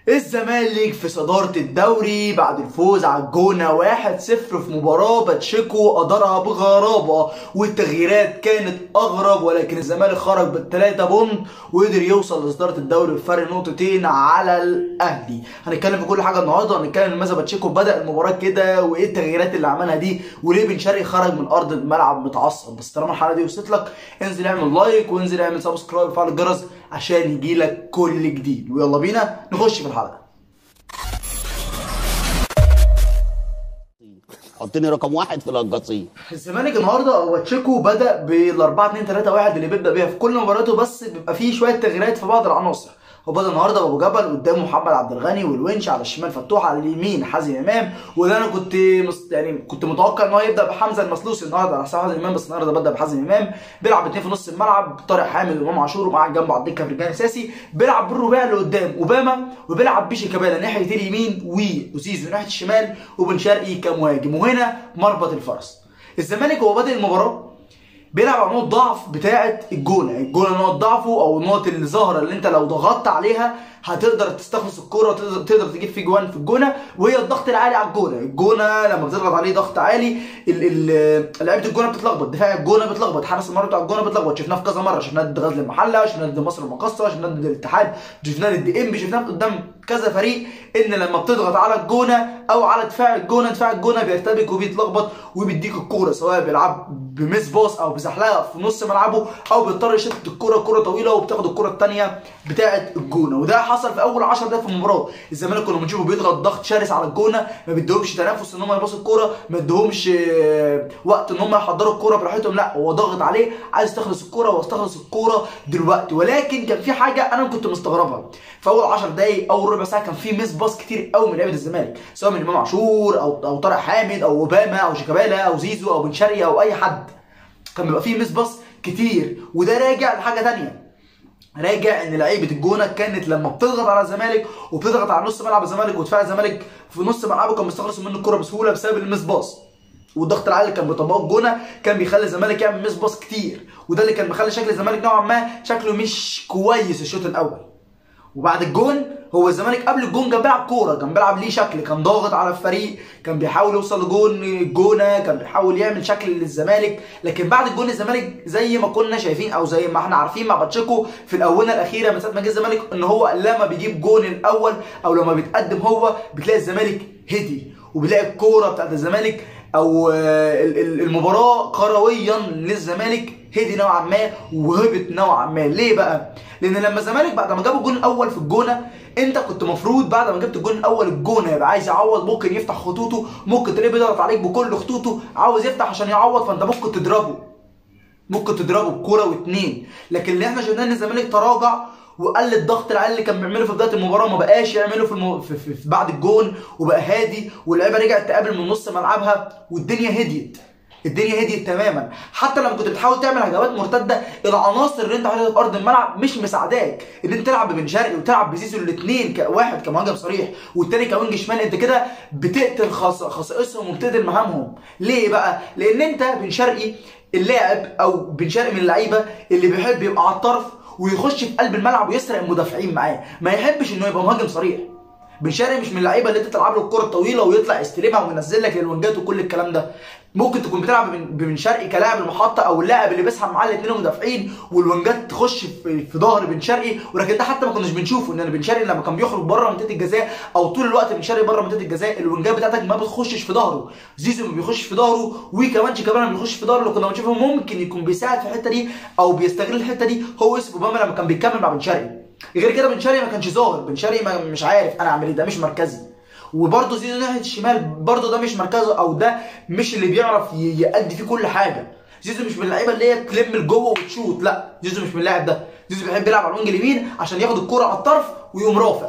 الزمالك في صدارة الدوري بعد الفوز على الجونة 1-0 في مباراة باتشيكو أدارها بغرابة والتغييرات كانت أغرب ولكن الزمالك خرج بالثلاثة بونت وقدر يوصل لصدارة الدوري بفرق نقطتين على الأهلي هنتكلم في كل حاجة النهاردة هنتكلم لماذا باتشيكو بدأ المباراة كده وإيه التغييرات اللي عملها دي وليه بن شرقي خرج من أرض الملعب متعصب بس طالما الحلقة دي وصلت لك انزل اعمل لايك وانزل اعمل سبسكرايب وفعل الجرس عشان يجيلك كل جديد ويلا بينا نخش في الحلقة حطني رقم واحد في القصيم الزمالك النهارده هو تشيكو بدا بال 4 2 3 1 اللي بيبدا بيها في كل مباراته بس بيبقى فيه شويه تغييرات في بعض العناصر هو بدا النهارده بابو جبل قدامه محمد عبد الغني والونش على الشمال فتوح على اليمين حازم امام وده انا كنت مست... يعني كنت متوقع ان هو يبدا بحمزه المسلوسي النهارده على حساب حازم امام بس النهارده بدا بحازم امام بيلعب اتنين في نص الملعب طارق حامد وامام عاشور ومعاه جنبه على الدكه في الرجال الاساسي بيلعب بالرباعي اللي قدام اوباما وبيلعب بيشي كابالا ناحيه اليمين وزيزو ناحيه الشمال وبن شرقي كمهاجم وهنا مربط الفرس الزمالك هو بادئ المباراه بيلعب على نقط ضعف بتاعه الجونه الجونه نقط ضعفه او النقط اللي ظاهره اللي انت لو ضغطت عليها هتقدر تستخلص الكوره وتقدر تقدر تجيب في جوان في الجونه وهي الضغط العالي على الجونه الجونه لما بتضغط عليه ضغط عالي ال- ال- لعيبه الجونه بتتلخبط دفاع الجونه بتتلخبط حارس المرمى بتاع الجونه بتتلخبط شفناه في كذا مره شفناه ضد غزل المحله شفناه ضد مصر المقاصه شفناه ضد الاتحاد شفناه ضد انبي شفناه قدام كذا فريق ان لما بتضغط على الجونه او على دفاع الجونه دفاع الجونه بيرتبك وبيتلخبط وبيديك الكوره سواء بيلعب بميس باص او بزحلقه في نص ملعبه او بيضطر يشتت الكوره كوره طويله وبتاخد الكوره الثانيه بتاعه الجونه وده حصل في اول 10 دقايق في المباراه الزمالك كنا بنشوفه بيضغط ضغط شرس على الجونه ما بيديهمش تنفس ان هم يباصوا الكوره ما بيديهمش آه، وقت ان هم يحضروا الكوره براحتهم لا هو ضاغط عليه عايز تخلص الكوره واستخلص الكوره دلوقتي ولكن كان في حاجه انا كنت مستغربها في اول 10 دقايق اول ربع ساعه كان في ميس باص كتير قوي من لعيبه الزمالك سواء من امام عاشور او او طارق حامد او اوباما او شيكابالا او زيزو او بن شرقي او اي حد كان بيبقى فيه ميس باص كتير وده راجع لحاجه تانية راجع ان لعيبه الجونه كانت لما بتضغط على الزمالك وبتضغط على نص ملعب الزمالك ودفاع الزمالك في نص ملعبه كان بيستخلصوا منه الكره بسهوله بسبب الميس باص والضغط العالي اللي كان بيطبقه الجونه كان بيخلي الزمالك يعمل ميس باص كتير وده اللي كان مخلي شكل الزمالك نوعا ما شكله مش كويس الشوط الاول وبعد الجون هو الزمالك قبل الجون كان بيلعب كوره كان بيلعب ليه شكل كان ضاغط على الفريق كان بيحاول يوصل لجون الجونه كان بيحاول يعمل شكل للزمالك لكن بعد الجون الزمالك زي ما كنا شايفين او زي ما احنا عارفين مع باتشيكو في الاونه الاخيره من ساعه ما جه الزمالك ان هو لما بيجيب جون الاول او لما بيتقدم هو بتلاقي الزمالك هدي وبيلاقي الكوره بتاعت الزمالك او آه، ال- ال- المباراه كرويا للزمالك هدي نوعا ما وهبط نوعا ما ليه بقى لان لما الزمالك بعد ما جاب الجون الاول في الجونه انت كنت مفروض بعد ما جبت الجون الاول الجونه يبقى عايز يعوض ممكن يفتح خطوطه ممكن تلاقيه بيضغط عليك بكل خطوطه عاوز يفتح عشان يعوض فانت ممكن تضربه ممكن تضربه بكوره واتنين لكن اللي احنا شفناه ان الزمالك تراجع وقل الضغط العالي اللي كان بيعمله في بدايه المباراه ما بقاش يعمله في, الم... في, في, في بعد الجون وبقى هادي واللعيبه رجعت تقابل من نص ملعبها والدنيا هديت الدنيا هديت تماما حتى لما كنت بتحاول تعمل هجمات مرتده العناصر اللي انت حاططها في ارض الملعب مش مساعداك ان انت تلعب ببن شرقي وتلعب بزيزو الاثنين كواحد كمهاجم صريح والتاني كوينج شمال انت كده بتقتل خص... خصائصهم وبتقتل مهامهم ليه بقى لان انت بن شرقي اللاعب او بن شرقي من اللعيبه اللي بيحب يبقى على الطرف ويخش في قلب الملعب ويسرق المدافعين معاه ما يحبش انه يبقى مهاجم صريح بن شرقي مش من اللعيبه اللي انت تلعب له الكره الطويله ويطلع يستلمها وينزل لك للونجات وكل الكلام ده ممكن تكون بتلعب بن- بن شرقي كلاعب المحطه او اللاعب اللي بيسحب معاه الاثنين المدافعين والونجات تخش في, في ظهر بن شرقي ولكن ده حتى ما كناش بنشوفه ان بن شرقي لما كان بيخرج بره منطقه الجزاء او طول الوقت بن شرقي بره منطقه الجزاء الونجات بتاعتك ما بتخشش في ظهره زيزو ما بيخش في ظهره وكمان شيكابالا ما بيخش في ظهره اللي كنا بنشوفه ممكن يكون بيساعد في الحته دي او بيستغل الحته دي هو يوسف اوباما لما كان بيكمل مع بن شرقي غير كده بن شرقي ما كانش ظاهر بن شرقي ما- مش عارف انا اعمل ايه ده مش مركزي وبرضه زيزو ناحيه الشمال برضه ده مش مركزه او ده مش اللي بيعرف ي- يأدي فيه كل حاجه زيزو مش من اللعيبه اللي هي تلم لجوه وتشوط لا زيزو مش من اللاعب ده زيزو بيحب يلعب على الوينج اليمين عشان ياخد الكوره على الطرف ويقوم رافع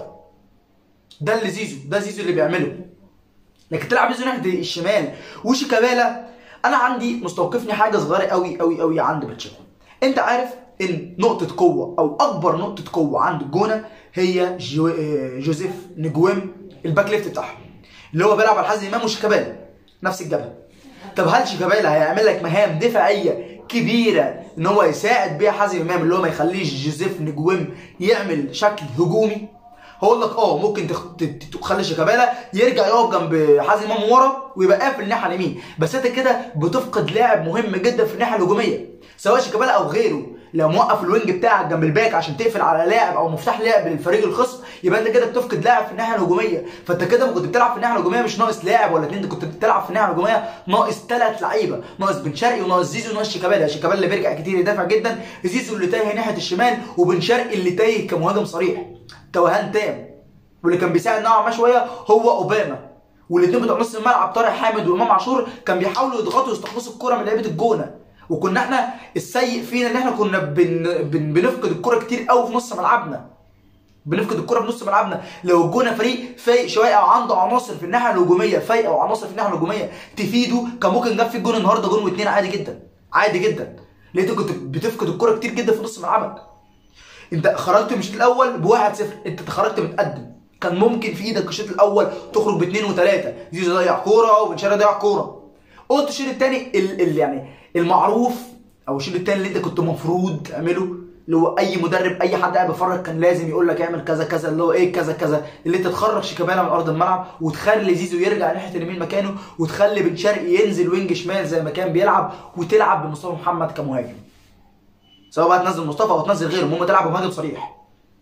ده اللي زيزو ده زيزو اللي بيعمله لكن تلعب زيزو ناحيه الشمال وشيكابالا انا عندي مستوقفني حاجه صغيره قوي قوي قوي عند باتشيكو انت عارف ان نقطه قوه او اكبر نقطه قوه عند الجونه هي جو... آه، جوزيف نجويم الباك ليفت بتاعهم اللي هو بيلعب على حازم امام وشيكابالا نفس الجبهه طب هل شيكابالا هيعمل لك مهام دفاعيه كبيره ان هو يساعد بيها حازم امام اللي هو ما يخليش جوزيف نجويم يعمل شكل هجومي هقول لك اه ممكن تخ... ت- ت- تخلي شيكابالا يرجع يقف جنب حازم امام ورا ويبقى قافل الناحيه اليمين بس انت كده بتفقد لاعب مهم جدا في الناحيه الهجوميه سواء شيكابالا او غيره لو موقف الوينج بتاعك جنب الباك عشان تقفل على لاعب او مفتاح لعب للفريق الخصم يبقى انت كده بتفقد لاعب في الناحيه الهجوميه فانت كده كنت بتلعب في الناحيه الهجوميه مش ناقص لاعب ولا اتنين انت كنت بتلعب في الناحيه الهجوميه ناقص ثلاث لعيبه ناقص بن شرقي وناقص زيزو وناقص شيكابالا شيكابالا اللي بيرجع كتير يدافع جدا زيزو اللي تايه ناحيه الشمال وبن شرقي اللي تايه كمهاجم صريح توهان تام واللي كان بيساعد نوعا ما شويه هو اوباما والاثنين بتوع نص الملعب طارق حامد وامام عاشور كان بيحاولوا يضغطوا ويستخلصوا الكره من لعيبه الجونه وكنا احنا السيء فينا ان احنا كنا بن... بن... بنفقد الكره كتير قوي في نص ملعبنا بنفقد الكره في نص ملعبنا لو الجونه فريق فايق شويه او عنده عناصر في الناحيه الهجوميه فايقه او عناصر في الناحيه الهجوميه تفيده كان ممكن جاب في الجون النهارده جون واثنين عادي جدا عادي جدا لقيت كنت بتفقد الكره كتير جدا في نص ملعبك انت خرجت مش الاول ب 1-0 انت خرجت متقدم كان ممكن في ايدك الشوط الاول تخرج باثنين وثلاثه زيزو ضيع كوره وبن شرقي ضيع كوره قلت الشوط الثاني ال... ال... يعني المعروف او الشوط الثاني اللي انت كنت المفروض تعمله اللي هو اي مدرب اي حد قاعد بيتفرج كان لازم يقول لك اعمل كذا كذا اللي هو ايه كذا كذا اللي انت تخرج شيكابالا من ارض الملعب وتخلي زيزو يرجع ناحيه اليمين مكانه وتخلي بن شرقي ينزل وينج شمال زي ما كان بيلعب وتلعب بمصطفى محمد كمهاجم سواء بقى تنزل مصطفى او تنزل غيره المهم تلعب بمهاجم صريح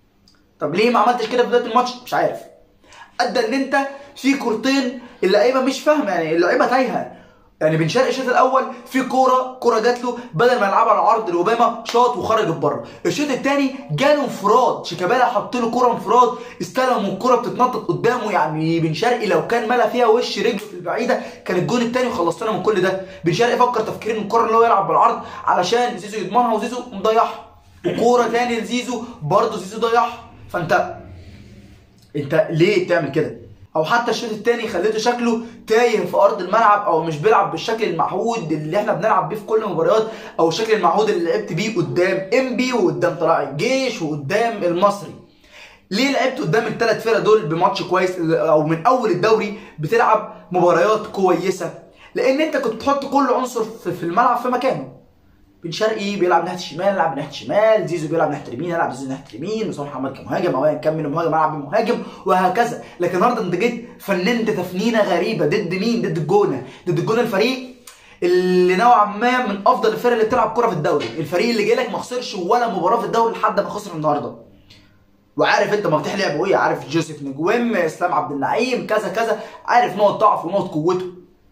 طب ليه ما عملتش كده في بدايه الماتش مش عارف ادى ان انت في كورتين اللعيبه مش فاهمه يعني اللعيبه تايهه يعني بن شرقي الشوط الاول في كوره كوره جات له بدل ما يلعبها على العرض لاوباما شاط وخرجت بره الشوط الثاني جاله انفراد شيكابالا حط له كوره انفراد استلم والكوره بتتنطط قدامه يعني بن شرقي لو كان ملا فيها وش رجله في البعيده كان الجون الثاني وخلصنا من كل ده بن شرقي فكر تفكير ان الكوره اللي هو يلعب بالعرض علشان زيزو يضمنها وزيزو مضيعها وكوره ثاني لزيزو برضه زيزو ضيعها فانت انت ليه بتعمل كده او حتى الشوط الثاني خليته شكله تايه في ارض الملعب او مش بيلعب بالشكل المعهود اللي احنا بنلعب بيه في كل المباريات او الشكل المعهود اللي لعبت بيه قدام انبي وقدام طلائع الجيش وقدام المصري ليه لعبت قدام الثلاث فرق دول بماتش كويس او من اول الدوري بتلعب مباريات كويسه لان انت كنت تحط كل عنصر في في الملعب في مكانه بن شرقي بيلعب ناحيه الشمال يلعب ناحيه الشمال زيزو بيلعب ناحيه اليمين يلعب زيزو ناحيه اليمين مصطفى محمد كمهاجم او ايا كان من مهاجم يلعب بمهاجم وهكذا لكن النهارده انت جيت فننت تفنينه غريبه ضد مين ضد الجونه ضد الجونه الفريق اللي نوعا ما من افضل الفرق اللي بتلعب كوره في الدوري الفريق اللي جاي لك ما خسرش ولا مباراه في الدوري لحد ما خسر النهارده وعارف انت مفتاح لعبه ايه عارف جوزيف نجوم اسلام عبد النعيم كذا كذا عارف نقط ضعفه ونقط قوته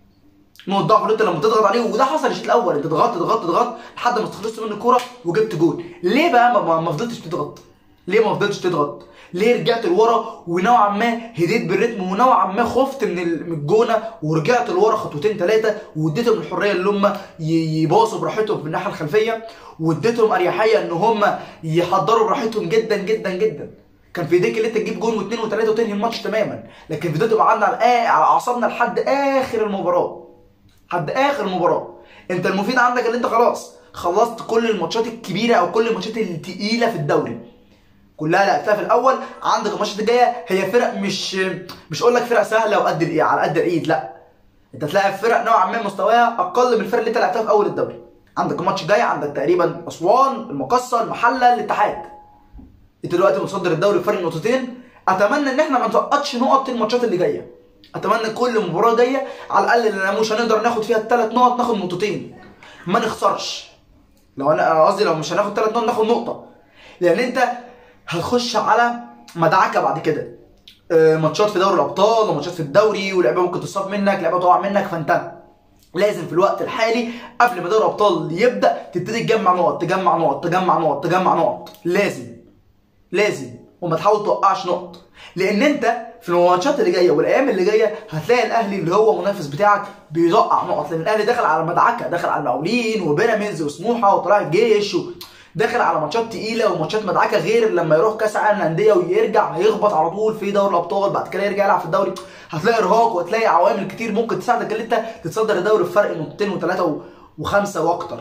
نقط ضعف اللي انت لما تضغط عليه وده حصل الشوط الاول انت ضغطت ضغطت ضغطت لحد ما استخلصت منه الكوره وجبت جول ليه بقى ما- ما ما فضلتش تضغط ليه ما فضلتش تضغط ليه رجعت لورا ونوعا ما هديت بالريتم ونوعا ما خفت من ال- من الجونه ورجعت لورا خطوتين ثلاثه واديتهم الحريه اللي هم ي- يباصوا براحتهم في الناحيه الخلفيه واديتهم اريحيه ان هم يحضروا براحتهم جدا جدا جدا كان في ايديك اللي انت تجيب جون واثنين وثلاثه وتنهي الماتش تماما لكن فضلتوا قعدنا على آه على اعصابنا لحد اخر المباراه لحد اخر المباراه انت المفيد عندك اللي انت خلاص خلصت كل الماتشات الكبيره او كل الماتشات التقيله في الدوري كلها لعبتها في الاول عندك الماتشات الجايه هي فرق مش مش اقول لك فرق سهله وقد الايه على قد الايد لا انت تلاعب فرق نوعا ما مستواها اقل من الفرق اللي انت لعبتها في اول الدوري عندك الماتش الجاي عندك تقريبا اسوان المقصه المحله الاتحاد انت دلوقتي متصدر الدوري بفرق نقطتين اتمنى ان احنا ما نسقطش نقط الماتشات اللي جايه اتمنى كل مباراه جايه على الاقل لان مش هنقدر ناخد فيها الثلاث نقط ناخد نقطتين ما نخسرش لو انا قصدي لو مش هناخد ثلاث نقط ناخد نقطه لان انت هتخش على مدعكه بعد كده آه، ماتشات في دوري الابطال وماتشات في الدوري ولعبه ممكن تصاب منك لعبه تقع منك فانت لازم في الوقت الحالي قبل ما دوري الابطال يبدا تبتدي تجمع نقط تجمع نقط تجمع نقط تجمع نقط لازم لازم وما تحاول توقعش نقط لان انت في الماتشات اللي جايه والايام اللي جايه هتلاقي الاهلي اللي هو منافس بتاعك بيوقع نقط لان الاهلي داخل على مدعكه داخل على المقاولين وبيراميدز وسموحه وطلائع الجيش و... داخل على ماتشات تقيله وماتشات مدعكه غير لما يروح كاس العالم للانديه ويرجع هيخبط على طول في دوري الابطال بعد كده يرجع يلعب في الدوري هتلاقي ارهاق وهتلاقي عوامل كتير ممكن تساعدك ان انت تتصدر الدوري بفرق نقطتين وثلاثه و... وخمسه واكتر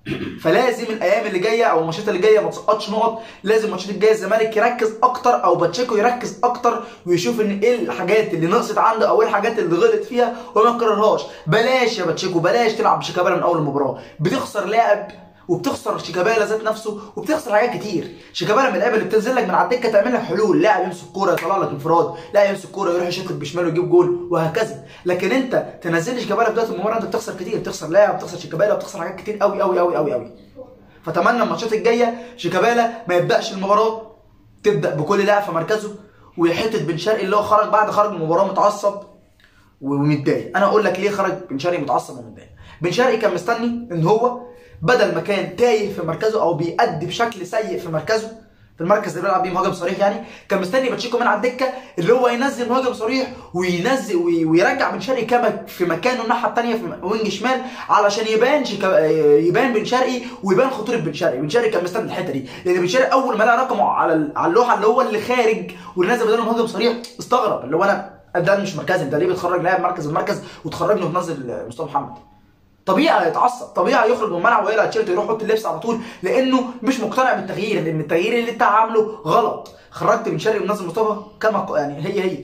فلازم الايام اللي جايه او الماتشات اللي جايه ما تسقطش نقط لازم الماتشات الجايه الزمالك يركز اكتر او باتشيكو يركز اكتر ويشوف ان ايه الحاجات اللي نقصت عنده او ايه الحاجات اللي غلط فيها وما يكررهاش بلاش يا باتشيكو بلاش تلعب بشيكابالا من اول المباراه بتخسر لاعب وبتخسر شيكابالا ذات نفسه وبتخسر حاجات كتير شيكابالا من اللعيبه اللي بتنزل لك من على الدكه تعمل لك حلول لاعب يمسك كوره يطلع لك انفراد لاعب يمسك كوره يروح يشوط لك بشماله ويجيب جول وهكذا لكن انت تنزل لي شيكابالا في بدايه المباراه انت بتخسر كتير بتخسر لاعب بتخسر شيكابالا بتخسر حاجات كتير قوي قوي قوي قوي قوي فاتمنى الماتشات الجايه شيكابالا ما يبداش المباراه تبدا بكل لاعب في مركزه وحته بن شرقي اللي هو خرج بعد خرج من المباراه متعصب ومتضايق انا اقول لك ليه خرج بن شرقي متعصب ومتضايق بن شرقي كان مستني ان هو بدل ما كان تايه في مركزه او بيأدي بشكل سيء في مركزه في المركز اللي بيلعب بيه مهاجم صريح يعني كان مستني باتشيكو من على الدكه اللي هو ينزل مهاجم صريح وينزل وي- ويرجع بن شرقي كما في مكانه الناحيه الثانيه في وينج شمال علشان يبان شيكا يبان بن شرقي ويبان خطوره بن شرقي بن شرقي كان مستني الحته دي لان بن شرقي اول ما لقى رقمه على ال- على اللوحه اللي هو اللي خارج واللي نازل بداله مهاجم صريح استغرب اللي هو انا ده مش مركزي انت ليه بتخرج لاعب مركز المركز وتخرجني وتنزل مصطفى محمد طبيعي هيتعصب طبيعي يخرج من الملعب ويقلع التيشيرت يروح يحط اللبس على طول لانه مش مقتنع بالتغيير لان التغيير اللي انت عامله غلط خرجت بن شرقي ومنزل مصطفى كما ق- يعني هي هي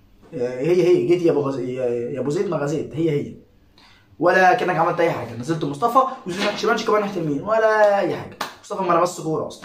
هي هي جيت يا ابو غز... يا يا ابو زيد ما غزيت هي هي ولا كانك عملت اي حاجه نزلت مصطفى وزيد شمال كمان ناحيه اليمين ولا اي حاجه مصطفى ما لمسش كوره اصلا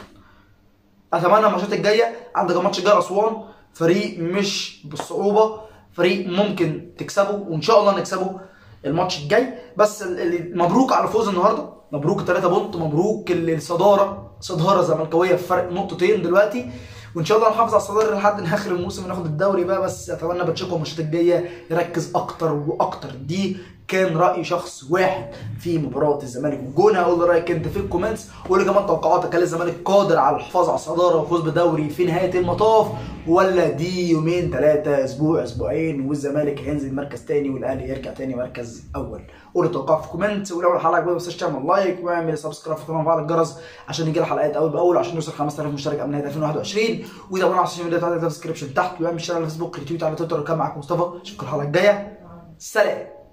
اتمنى الماتشات الجايه عندك الماتش الجاي اسوان فريق مش بالصعوبه فريق ممكن تكسبه وان شاء الله نكسبه الماتش الجاي بس ال- ال- مبروك على الفوز النهارده مبروك 3 بونت مبروك ال- الصداره صداره زملكاويه في فرق نقطتين دلوقتي وان شاء الله نحافظ على الصداره لحد اخر الموسم وناخد الدوري بقى بس اتمنى باتشيكو الماتشات الجايه يركز اكتر واكتر دي كان راي شخص واحد في مباراه الزمالك والجونه قول لي رايك انت في الكومنتس وقول لي كمان توقعاتك هل الزمالك قادر على الحفاظ على الصداره والفوز بالدوري في نهايه المطاف ولا دي يومين ثلاثه اسبوع اسبوعين والزمالك هينزل مركز تاني والاهلي يرجع تاني مركز اول قول لي توقعك في الكومنت ولو الحلقه عجبتك ما تنساش تعمل لايك واعمل سبسكرايب في وفعل الجرس عشان يجي الحلقات اول باول عشان نوصل 5000 مشترك قبل نهايه 2021 واذا بقى على السوشيال ميديا تحت الديسكربشن تحت واعمل شير على فيسبوك ريتويت على تويتر وكان معاكم مصطفى اشوفكم الحلقه الجايه سلام